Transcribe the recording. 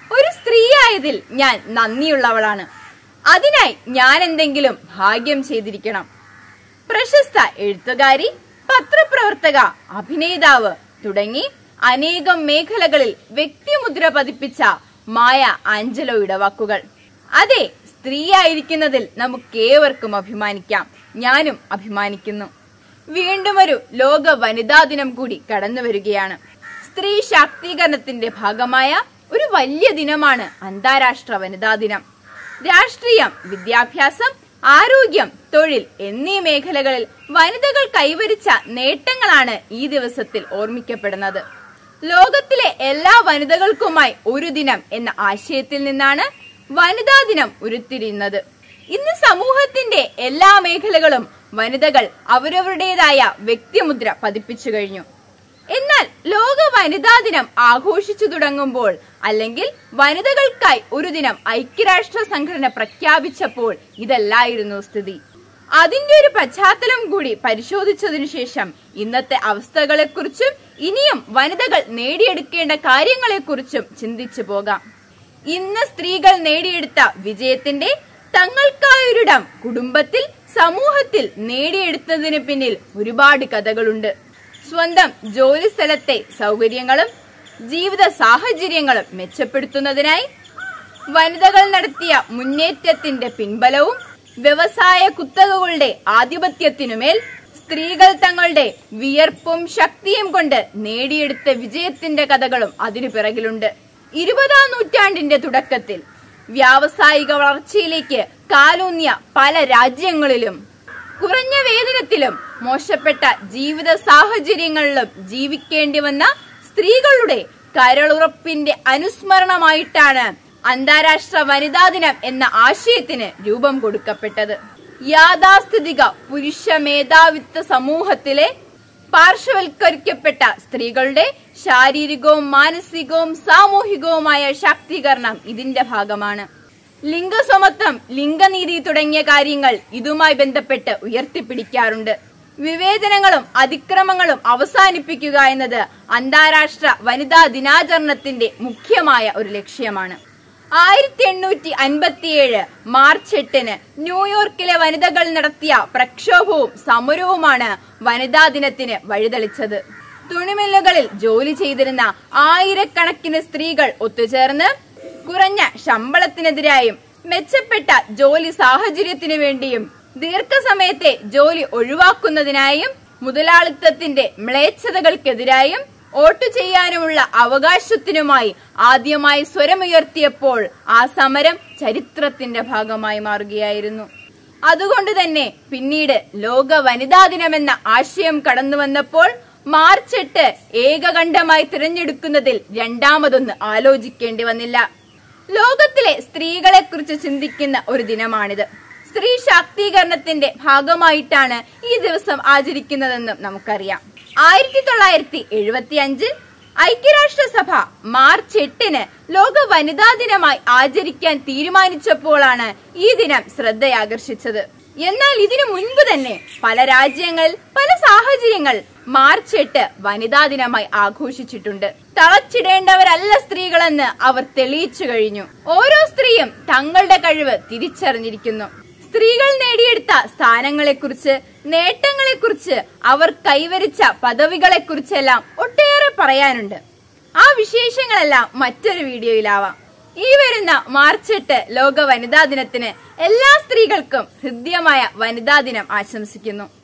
ഒരു സ്ത്രീയായതിൽ ഞാൻ നന്ദിയുള്ളവളാണ് അതിനായി ഞാൻ എന്തെങ്കിലും ഭാഗ്യം ചെയ്തിരിക്കണം പ്രശസ്ത എഴുത്തുകാരി പത്രപ്രവർത്തക അഭിനേതാവ് തുടങ്ങി അനേകം മേഖലകളിൽ വ്യക്തിമുദ്ര പതിപ്പിച്ച മായ ആഞ്ചലോയുടെ വാക്കുകൾ അതെ സ്ത്രീയായിരിക്കുന്നതിൽ നമുക്കേവർക്കും അഭിമാനിക്കാം ഞാനും അഭിമാനിക്കുന്നു വീണ്ടും ഒരു ലോക വനിതാ ദിനം കൂടി കടന്നു വരികയാണ് സ്ത്രീ ശാക്തീകരണത്തിന്റെ ഭാഗമായ ഒരു വലിയ ദിനമാണ് അന്താരാഷ്ട്ര വനിതാ ദിനം രാഷ്ട്രീയം വിദ്യാഭ്യാസം ആരോഗ്യം തൊഴിൽ എന്നീ മേഖലകളിൽ വനിതകൾ കൈവരിച്ച നേട്ടങ്ങളാണ് ഈ ദിവസത്തിൽ ഓർമ്മിക്കപ്പെടുന്നത് ലോകത്തിലെ എല്ലാ വനിതകൾക്കുമായി ഒരു ദിനം എന്ന ആശയത്തിൽ നിന്നാണ് വനിതാ ദിനം ഉരുത്തിരിയുന്നത് ഇന്ന് സമൂഹത്തിന്റെ എല്ലാ മേഖലകളും വനിതകൾ അവരവരുടേതായ വ്യക്തിമുദ്ര പതിപ്പിച്ചു കഴിഞ്ഞു എന്നാൽ ലോക വനിതാ ദിനം ആഘോഷിച്ചു തുടങ്ങുമ്പോൾ അല്ലെങ്കിൽ വനിതകൾക്കായി ഒരു ദിനം ഐക്യരാഷ്ട്ര സംഘടന പ്രഖ്യാപിച്ചപ്പോൾ ഇതല്ലായിരുന്നു സ്ഥിതി അതിന്റെ ഒരു പശ്ചാത്തലം കൂടി പരിശോധിച്ചതിനു ശേഷം ഇന്നത്തെ അവസ്ഥകളെക്കുറിച്ചും ഇനിയും വനിതകൾ നേടിയെടുക്കേണ്ട കാര്യങ്ങളെക്കുറിച്ചും ചിന്തിച്ചു പോകാം ഇന്ന് സ്ത്രീകൾ നേടിയെടുത്ത വിജയത്തിന്റെ തങ്ങൾക്കായൊരിടം കുടുംബത്തിൽ സമൂഹത്തിൽ നേടിയെടുത്തതിന് പിന്നിൽ ഒരുപാട് കഥകളുണ്ട് സ്വന്തം ജോലി സ്ഥലത്തെ സൗകര്യങ്ങളും ജീവിത സാഹചര്യങ്ങളും മെച്ചപ്പെടുത്തുന്നതിനായി വനിതകൾ നടത്തിയ മുന്നേറ്റത്തിന്റെ പിൻബലവും വ്യവസായ കുത്തകകളുടെ ആധിപത്യത്തിനുമേൽ സ്ത്രീകൾ തങ്ങളുടെ വിയർപ്പും ശക്തിയും കൊണ്ട് നേടിയെടുത്ത വിജയത്തിന്റെ കഥകളും അതിനു പിറകിലുണ്ട് ഇരുപതാം നൂറ്റാണ്ടിന്റെ തുടക്കത്തിൽ വ്യാവസായിക വളർച്ചയിലേക്ക് കാലൂന്നിയ പല രാജ്യങ്ങളിലും കുറഞ്ഞ വേതനത്തിലും മോശപ്പെട്ട ജീവിത സാഹചര്യങ്ങളിലും ജീവിക്കേണ്ടി വന്ന സ്ത്രീകളുടെ കരളുറപ്പിന്റെ അനുസ്മരണമായിട്ടാണ് അന്താരാഷ്ട്ര വനിതാ ദിനം എന്ന ആശയത്തിന് രൂപം കൊടുക്കപ്പെട്ടത് യാഥാസ്ഥിതിക പുരുഷ മേധാവിത്വ സമൂഹത്തിലെ പാർശ്വവൽക്കരിക്കപ്പെട്ട സ്ത്രീകളുടെ ശാരീരികവും മാനസികവും സാമൂഹികവുമായ ശാക്തീകരണം ഇതിന്റെ ഭാഗമാണ് ലിംഗസമത്വം ലിംഗനീതി തുടങ്ങിയ കാര്യങ്ങൾ ഇതുമായി ബന്ധപ്പെട്ട് ഉയർത്തിപ്പിടിക്കാറുണ്ട് വിവേചനങ്ങളും അതിക്രമങ്ങളും അവസാനിപ്പിക്കുക എന്നത് അന്താരാഷ്ട്ര വനിതാ ദിനാചരണത്തിന്റെ മുഖ്യമായ ഒരു ലക്ഷ്യമാണ് ആയിരത്തി എണ്ണൂറ്റി അൻപത്തിയേഴ് മാർച്ച് എട്ടിന് ന്യൂയോർക്കിലെ വനിതകൾ നടത്തിയ പ്രക്ഷോഭവും സമരവുമാണ് വനിതാ ദിനത്തിന് വഴിതെളിച്ചത് തുണിമില്ലുകളിൽ ജോലി ചെയ്തിരുന്ന ആയിരക്കണക്കിന് സ്ത്രീകൾ ഒത്തുചേർന്ന് കുറഞ്ഞ ശമ്പളത്തിനെതിരായും മെച്ചപ്പെട്ട ജോലി സാഹചര്യത്തിനു വേണ്ടിയും ദീർഘസമയത്തെ ജോലി ഒഴിവാക്കുന്നതിനായും മുതലാളിത്തത്തിന്റെ മ്ലേച്ഛതകൾക്കെതിരായും വോട്ട് ചെയ്യാനുമുള്ള അവകാശത്തിനുമായി ആദ്യമായി സ്വരമുയർത്തിയപ്പോൾ ആ സമരം ചരിത്രത്തിന്റെ ഭാഗമായി മാറുകയായിരുന്നു അതുകൊണ്ട് തന്നെ പിന്നീട് ലോക വനിതാ ദിനമെന്ന ആശയം കടന്നു വന്നപ്പോൾ മാർച്ച് എട്ട് ഏകകണ്ഠമായി തിരഞ്ഞെടുക്കുന്നതിൽ രണ്ടാമതൊന്ന് ആലോചിക്കേണ്ടി വന്നില്ല ലോകത്തിലെ സ്ത്രീകളെ കുറിച്ച് ചിന്തിക്കുന്ന ഒരു ദിനമാണിത് സ്ത്രീ ശാക്തീകരണത്തിന്റെ ഭാഗമായിട്ടാണ് ഈ ദിവസം ആചരിക്കുന്നതെന്നും നമുക്കറിയാം ആയിരത്തി തൊള്ളായിരത്തി എഴുപത്തി അഞ്ചിൽ ഐക്യരാഷ്ട്രസഭ മാർച്ച് എട്ടിന് ലോക വനിതാ ദിനമായി ആചരിക്കാൻ തീരുമാനിച്ചപ്പോഴാണ് ഈ ദിനം ശ്രദ്ധയാകർഷിച്ചത് എന്നാൽ ഇതിനു മുൻപ് തന്നെ പല രാജ്യങ്ങളിൽ പല സാഹചര്യങ്ങൾ മാർച്ച് എട്ട് വനിതാ ദിനമായി ആഘോഷിച്ചിട്ടുണ്ട് തളച്ചിടേണ്ടവരല്ല സ്ത്രീകളെന്ന് അവർ തെളിയിച്ചു കഴിഞ്ഞു ഓരോ സ്ത്രീയും തങ്ങളുടെ കഴിവ് തിരിച്ചറിഞ്ഞിരിക്കുന്നു സ്ത്രീകൾ നേടിയെടുത്ത സ്ഥാനങ്ങളെക്കുറിച്ച് നേട്ടങ്ങളെക്കുറിച്ച് അവർ കൈവരിച്ച പദവികളെക്കുറിച്ചെല്ലാം ഒട്ടേറെ പറയാനുണ്ട് ആ വിശേഷങ്ങളെല്ലാം മറ്റൊരു വീഡിയോയിലാവാം ഈ വരുന്ന മാർച്ച് എട്ട് ലോക വനിതാ ദിനത്തിന് എല്ലാ സ്ത്രീകൾക്കും ഹൃദ്യമായ വനിതാ ദിനം ആശംസിക്കുന്നു